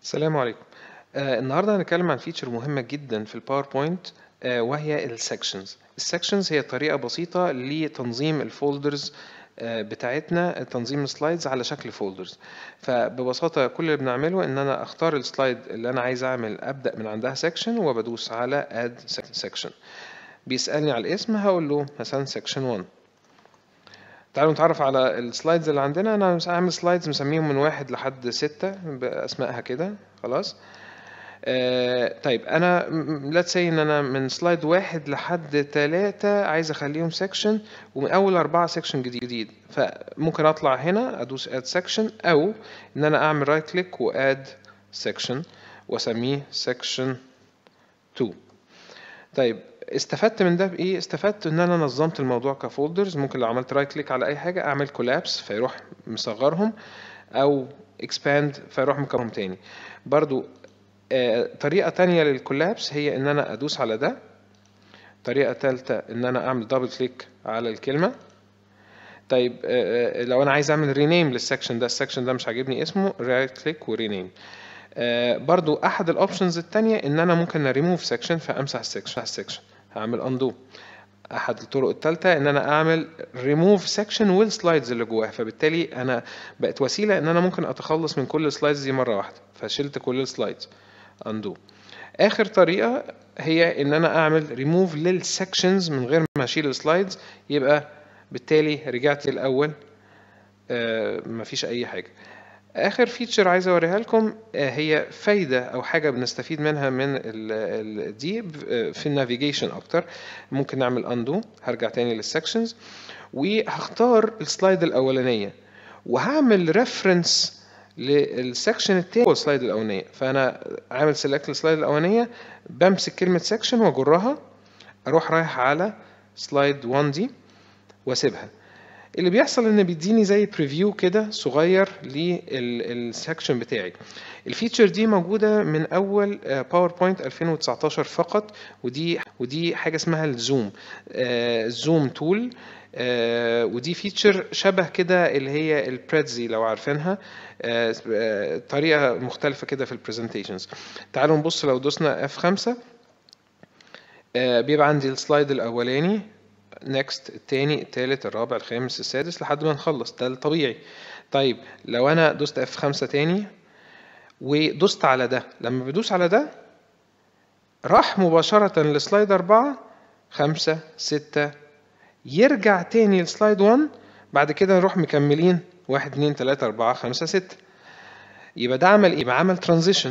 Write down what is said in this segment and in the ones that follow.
السلام عليكم آه النهارده هنتكلم عن فيتشر مهمة جدا في الباوربوينت آه وهي السكشنز السكشنز هي طريقة بسيطة لتنظيم الفولدرز آه بتاعتنا تنظيم السلايدز على شكل فولدرز فببساطة كل اللي بنعمله ان انا اختار السلايد اللي انا عايز اعمل ابدأ من عندها سكشن وبدوس على اد سكشن بيسألني على الاسم هقول له مثلا سكشن 1 تعالوا نتعرف على السلايدز اللي عندنا انا هعمل سلايدز مسميهم من واحد لحد ستة باسمائها كده خلاص آه طيب انا ليتس سي ان انا من سلايد واحد لحد تلاتة عايز اخليهم سيكشن ومن اول اربعة سيكشن جديد جديد فممكن اطلع هنا ادوس اد سيكشن او ان انا اعمل رايت كليك واد سيكشن واسميه سيكشن 2 طيب استفدت من ده بايه استفدت ان انا نظمت الموضوع كفولدرز ممكن لو عملت رايت كليك على اي حاجه اعمل كولابس فيروح مصغرهم او اكسباند فيروح مكبرهم تاني برضو آه طريقه تانية للكولابس هي ان انا ادوس على ده طريقه ثالثه ان انا اعمل دبل كليك على الكلمه طيب آه لو انا عايز اعمل رينيم للسكشن ده السكشن ده مش عاجبني اسمه رايت كليك ورينيم آه برضو احد الاوبشنز التانية ان انا ممكن ريموف سكشن فامسح السكشن السكشن هعمل اندو احد الطرق الثالثه ان انا اعمل ريموف سكشن والسلايدز اللي جواها فبالتالي انا بقت وسيله ان انا ممكن اتخلص من كل السلايدز دي مره واحده فشلت كل السلايدز اندو اخر طريقه هي ان انا اعمل ريموف للسكشنز من غير ما اشيل السلايدز يبقى بالتالي رجعت الاول آه مفيش اي حاجه اخر فيتشر عايز اوريها لكم هي فايده او حاجه بنستفيد منها من ال دي في النافيجيشن اكتر ممكن نعمل اندو هرجع تاني للسكشنز وهختار السلايد الاولانيه وهعمل ريفرنس للسكشن التاني هو السلايد الاولانيه فانا عامل سيلكت السلايد الاولانيه بمسك كلمه سكشن واجرها اروح رايح على سلايد 1 دي واسيبها اللي بيحصل ان بيديني زي بريفيو كده صغير للسكشن بتاعي الفيتشر دي موجوده من اول باوربوينت 2019 فقط ودي ودي حاجه اسمها الزوم الزوم تول ودي فيتشر شبه كده اللي هي البريدزي لو عارفينها طريقه مختلفه كده في البرزنتيشنز تعالوا نبص لو دوسنا F5 بيبقى عندي السلايد الاولاني نيكست التاني التالت الرابع الخامس السادس لحد ما نخلص ده الطبيعي طيب لو انا دوست اف خمسة تاني ودوست على ده لما بدوس على ده راح مباشرة لسلايد أربعة خمسة ستة يرجع تاني لسلايد 1 بعد كده نروح مكملين واحد اتنين تلاتة أربعة خمسة ستة يبقى ده عمل ايه؟ يبقى عمل ترانزيشن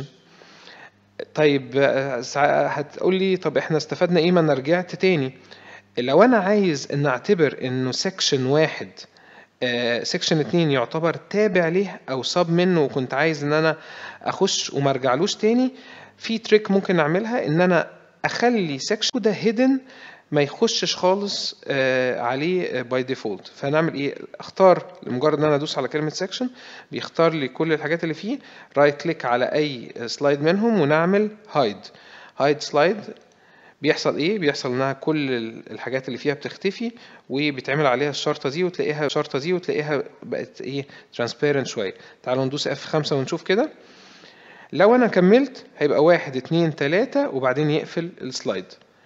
طيب هتقول لي طب احنا استفدنا ايه ما انا رجعت تاني لو انا عايز ان اعتبر انه سيكشن واحد سيكشن اتنين يعتبر تابع ليه او صاب منه وكنت عايز ان انا اخش وما ارجعلوش تاني في تريك ممكن اعملها ان انا اخلي سيكشن ده هيدن ما يخشش خالص عليه باي ديفولت فنعمل ايه اختار لمجرد ان انا ادوس على كلمه سيكشن بيختار لي كل الحاجات اللي فيه رايت كليك على اي سلايد منهم ونعمل هايد هايد سلايد بيحصل ايه بيحصل انها كل الحاجات اللي فيها بتختفي وبيتعمل عليها الشرطه دي وتلاقيها الشرطه دي وتلاقيها بقت ايه ترانسبيرنت شويه تعالوا ندوس اف 5 ونشوف كده لو انا كملت هيبقى واحد اتنين تلاتة وبعدين يقفل السلايد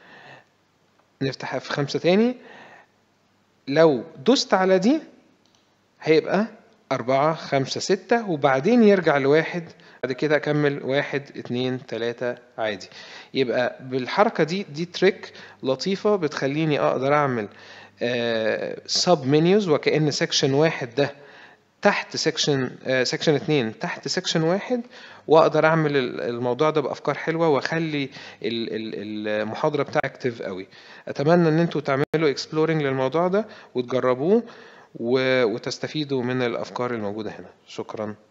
نفتح اف 5 تاني لو دوست على دي هيبقى أربعة خمسة ستة وبعدين يرجع لواحد بعد كده أكمل واحد اتنين تلاتة عادي يبقى بالحركة دي دي تريك لطيفة بتخليني أقدر أعمل سب منيوز وكأن سيكشن واحد ده تحت سيكشن سيكشن اتنين تحت سيكشن واحد واقدر اعمل الموضوع ده بافكار حلوه واخلي المحاضره بتاعي اكتف قوي اتمنى ان انتوا تعملوا اكسبلورنج للموضوع ده وتجربوه وتستفيدوا من الافكار الموجوده هنا شكرا